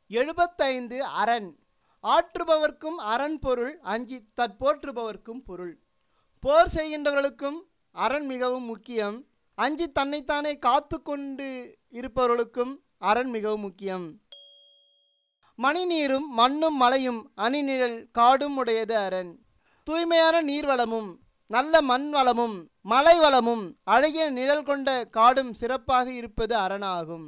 எழுபத்தைந்து அரண் ஆற்றுபவர்க்கும் அரண் பொருள் அஞ்சி தற்போற்றுபவர்க்கும் பொருள் போர் செய்கின்றவர்களுக்கும் அரண் மிகவும் முக்கியம் அஞ்சி தன்னைத்தானே காத்து கொண்டு இருப்பவர்களுக்கும் அரண் மிகவும் முக்கியம் மணிநீரும் மண்ணும் மலையும் அணிநிழல் காடும் உடையது அரண் தூய்மையான நீர்வளமும் நல்ல மண் வளமும் மலை வளமும் அழகிய நிழல் கொண்ட காடும் சிறப்பாக இருப்பது அரணாகும்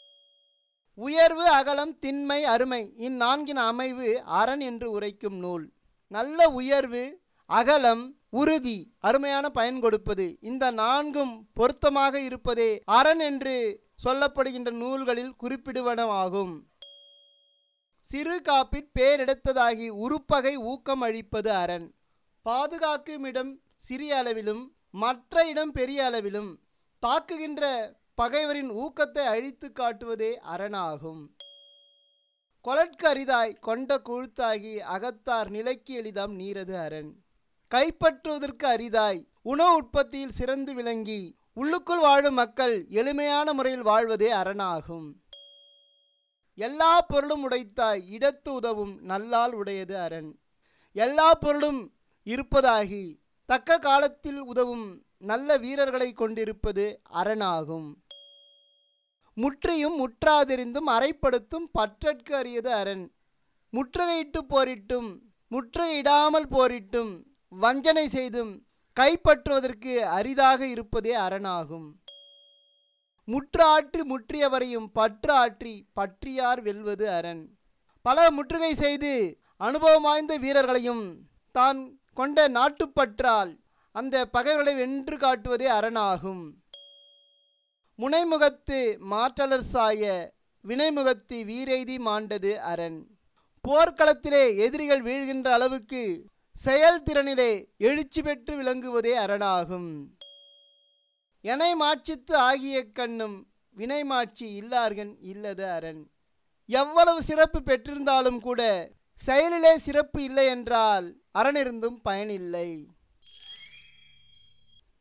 உயர்வு அகலம் திண்மை அருமை இந்நான்கின் அமைவு அரண் என்று உரைக்கும் நூல் நல்ல உயர்வு அகலம் உறுதி அருமையான பயன் கொடுப்பது இந்த நான்கும் பொருத்தமாக இருப்பதே அரண் என்று சொல்லப்படுகின்ற நூல்களில் குறிப்பிடுவனவாகும் சிறு காப்பிற் பேரெடுத்ததாகி உருப்பகை ஊக்கம் அளிப்பது அரண் பாதுகாக்கும் இடம் சிறிய அளவிலும் மற்ற இடம் பெரிய அளவிலும் தாக்குகின்ற பகைவரின் ஊக்கத்தை அழித்து காட்டுவதே அரணாகும் கொலட்கு அரிதாய் கொண்ட கூழ்த்தாகி அகத்தார் நிலைக்கு எளிதாம் நீரது அரண் கைப்பற்றுவதற்கு அரிதாய் உணவு உற்பத்தியில் சிறந்து விளங்கி உள்ளுக்குள் வாழும் மக்கள் எளிமையான முறையில் வாழ்வதே அரணாகும் எல்லா பொருளும் உடைத்தாய் இடத்து உதவும் நல்லால் உடையது அரண் எல்லா பொருளும் இருப்பதாகி தக்க காலத்தில் உதவும் நல்ல வீரர்களை கொண்டிருப்பது அரணாகும் முற்றியும் முற்றாதிருந்தும் அறைப்படுத்தும் பற்றற்கு அரியது அரண் முற்றுகையிட்டு போரிட்டும் முற்றுகையிடாமல் போரிட்டும் வஞ்சனை செய்தும் கைப்பற்றுவதற்கு அரிதாக இருப்பதே அரணாகும் முற்று ஆற்றி முற்றியவரையும் பற்று ஆற்றி பற்றியார் வெல்வது அரண் பல முற்றுகை செய்து அனுபவம் வாய்ந்த வீரர்களையும் தான் கொண்ட நாட்டுப்பற்றால் அந்த பகைவர்களை வென்று காட்டுவதே அரணாகும் முனைமுகத்து மாற்றலர் சாய வினைமுகத்து வீரெய்தி மாண்டது அரண் போர்க்களத்திலே எதிரிகள் வீழ்கின்ற அளவுக்கு செயல்திறனிலே எழுச்சி பெற்று விளங்குவதே அரணாகும் எனை மாட்சித்து ஆகிய கண்ணும் வினைமாட்சி இல்லார்கன் இல்லது அரண் எவ்வளவு சிறப்பு பெற்றிருந்தாலும் கூட செயலிலே சிறப்பு இல்லை என்றால் அறனிருந்தும் பயனில்லை